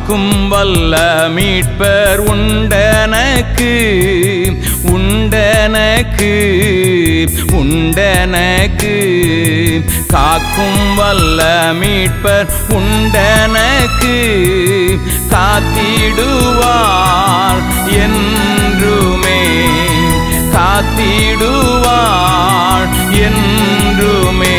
காக்கும் வல்ல மீட்பர் உண்டனக்கு உண்டனக்கு உண்டனக்கு காக்கும் வல்ல மீட்பர் உண்டனக்கு காத்திடுவார் என்றுமே காத்திடுவார் என்றுமே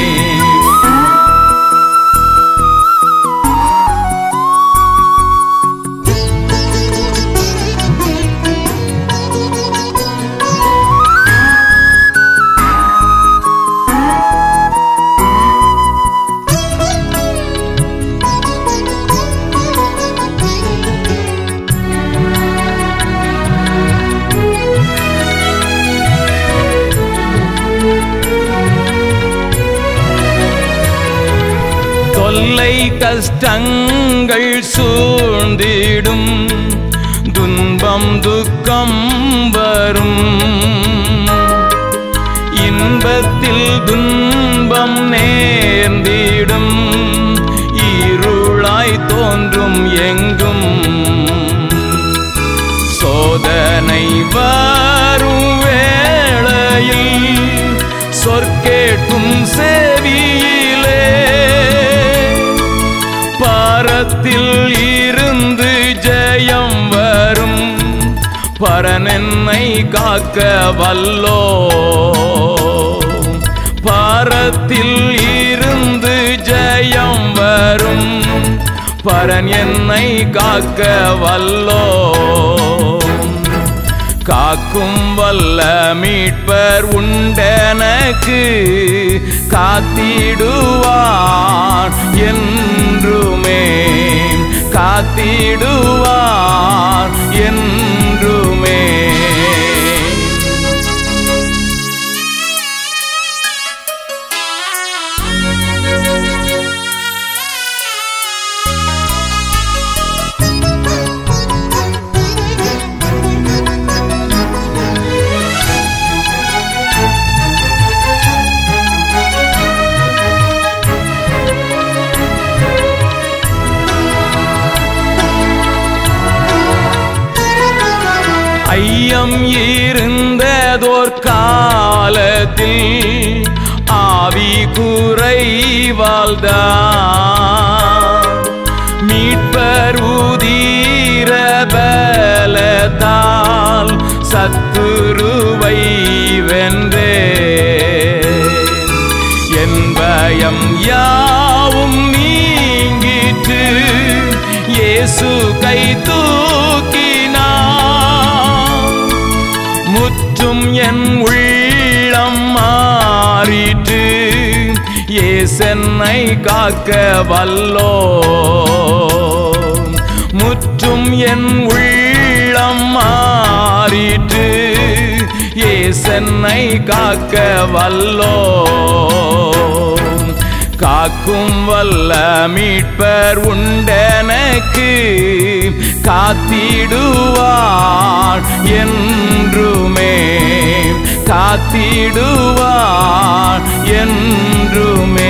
தொல்லை கஷ்டங்கள் சூழ்ந்திடும் துன்பம் துக்கம் வரும் இன்பத்தில் துன்பம் நேர்ந்திடும் இருளாய் தோன்றும் எங்கும் சோதனை வரும் வேளையில் சொற்கேட்கும் செவியிலே பாரத்தில் இருந்து ஜெயம் வரும் பரனென்னை காக்க வல்லோ பாரத்தில் இருந்து ஜெயம் வரும் பரன் என்னை காக்க வல்லோ காக்கும் வல்ல மீட்பர் உண்டனக்கு காத்திடுவார் என்றுமே காத்திடுவார் என்றுமே ஐயம் இருந்ததோர் காலத்தில் ஆவி குறைவால்தான் மீட்பர் உதீர பலத்தால் சத்துருவை வென்றே என் பயம் யாவும் நீங்கிற்று இயேசு கை தூக்கினார் முற்றும் என் உள்ளம் மாறிற்று ஏசென்னை காக்க வல்லோ முற்றும் என் உள்ளம் மாறிற்று ஏசென்னை காக்க வல்லோ காக்கும் வல்ல மீட்பர் உண்டனக்கு காத்திடுவார் என்றுமே காத்திடுவார் என்றுமே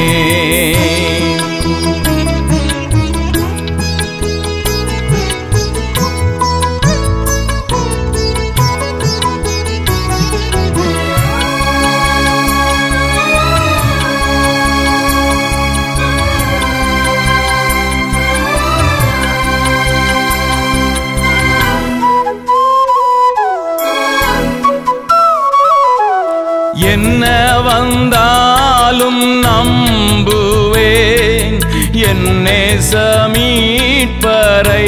என்ன வந்தாலும் நம்புவேன் என்னே சமீட்பரை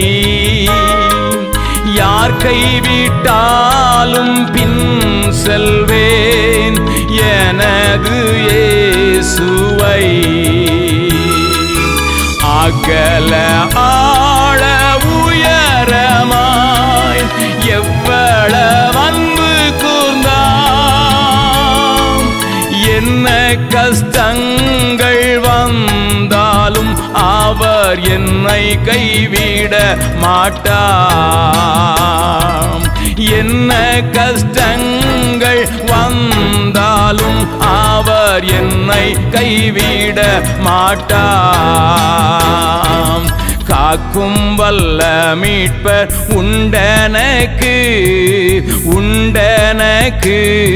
யார் கைவிட்டாலும் பின் செல்வேன் எனது இயேசுவை அகல ஆழ உயரமாய் எவ்வளவு அன்பு கூர்ந்தாம் என்ன கஷ்டங்கள் வந்தாலும் அவர் என்னை கைவிட மாட்டாம் என்ன கஷ்டங்கள் வந்தாலும் அவர் என்னை கைவிட மாட்டாம் காக்கும் வல்ல மீட்பர் உண்டனக்கு உண்டனக்கு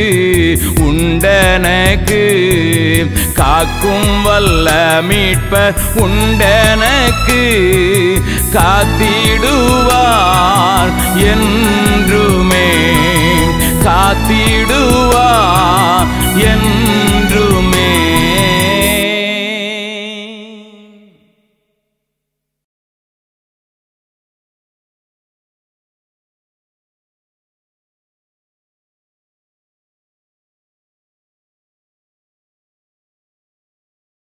உண்டனக்கு காக்கும் வல்ல மீட்பர் உண்டனக்கு காத்திடுவார் என்றுமே காத்திடுவார் என்